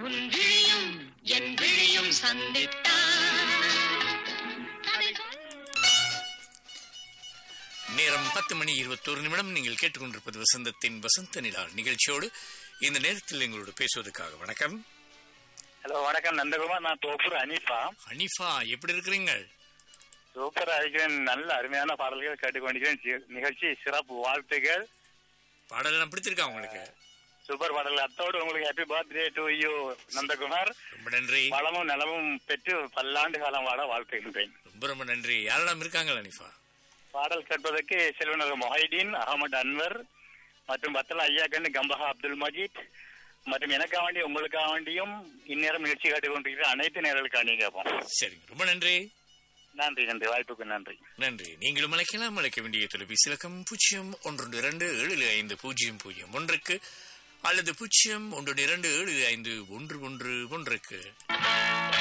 உன் விழியும் என் விழியும் சந்தித்தான் அதை சொல் நேரம் பத்து மணி இருபத்தோரு நிமிடம் நீங்கள் கேட்டுக்கொண்டிருப்பது வசந்தத்தின் வசந்த நிலா நிகழ்ச்சியோடு இந்த நேரத்தில் எங்களோடு பேசுவதற்காக வணக்கம் ஹலோ வணக்கம் நந்தகுமார் நான் தோப்பூர் அனீஃபா ஹனீஃபா எப்படி இருக்கிறீங்க சூப்பரா இருக்கிறேன் நல்ல அருமையான பாடல்கள் கேட்டுக்கொண்டிருக்கிறேன் சி- நிகழ்ச்சி சிறப்பு வாழ்த்துகள் பாடலாம் பிடிச்சிருக்கா உங்களுக்கு சூப்பர் பாடல் அத்தோடு உங்களுக்கு happy birthday to you Nandakumar ரொம்ப நன்றி வளமும் நலமும் பெற்று பல்லாண்டு காலம் வாழ வாழ்த்துகின்றேன் ரொம்ப ரொம்ப நன்றி யாரெல்லாம் இருக்காங்க ஹனீஃபா பாடல் கேட்பதற்கு செல்வனர் மொஹைதீன் அகமது அன்வர் மற்றும் பத்தல ஐயாக்கண்ணு கம்பஹா அப்துல் மஜீத் மற்றும் எனக்காக வேண்டி உங்களுக்காக வேண்டியும் இந்நேரம் நிகழ்ச்சி கேட்டுக்கொண்டிருக்கிற அனைத்து நேர்களுக்காக கேட்போம் சரிங்க ரொம்ப நன்றி நன்றி நன்றி வாய்ப்புக்கு நன்றி நன்றி நீங்களும் அழைக்கலாம் அழைக்க வேண்டிய தொலைபேசி இலக்கம் பூஜ்ஜியம் ஒன்று இரண்டு ஏழு ஐந்து பூஜ்ஜியம் பூஜ்ஜியம் ஒன்றுக்கு அல்லது பூஜ்ஜியம் ஒன்று இரண்டு ஏழு ஐந்து ஒன்று ஒன்று ஒன்றுக்கு